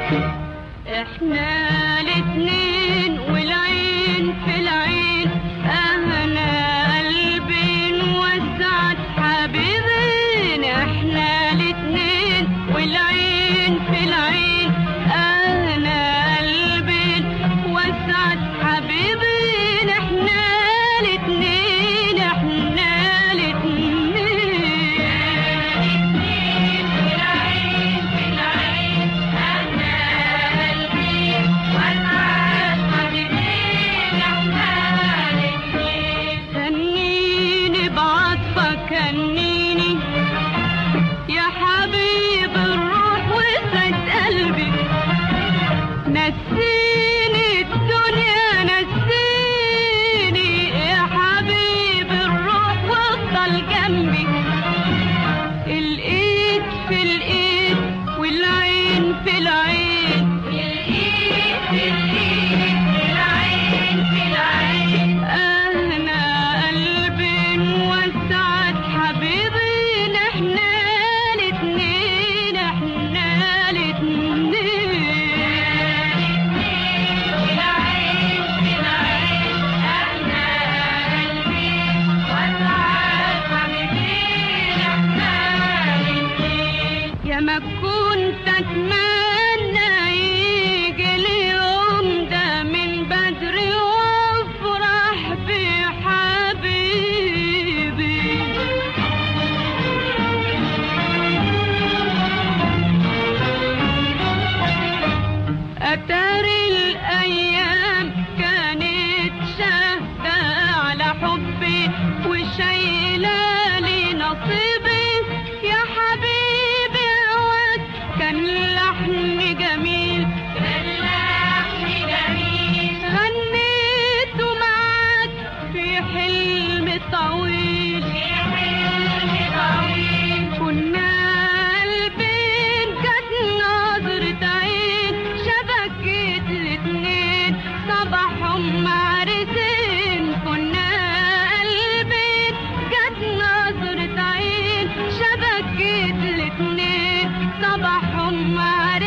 احنا الاتنين والعين في العين اهنا قلبين وسعت حبيبين احنا الاتنين والعين في العين اهنا قلبين وسعت حبيبين احنا الاتنين احنا الاتنين هنيني بعطفك هنيني يا حبيب الروح وسعد قلبي نسيني الدنيا نسيني يا حبيب الروح وافضل جنبي الايد في الايد والعين في العين الايد في الايد والعين في العين اهنا قلبي وسعت حبيبي احنا الاتنين احنا الاتنين والعين في العين اهنا قلبي وسعت حبيبي احنا الاتنين يا ما كنت اتمنى يجي اليوم ده من بدري وافرح بحبيبي أتاري الأيام كانت شاهدة على حبي وشايلة لي نصيبي يا حبيبي هواك كان لحن جميل كان لحن جميل غنيته معاك في حلم طويل في حلم طويل كنا قلبين كانت نظرة عين شبكت الاتنين صباحهم معرسين كنا قلبين جت نظرة عين شبكت الاتنين صباحهم معرسين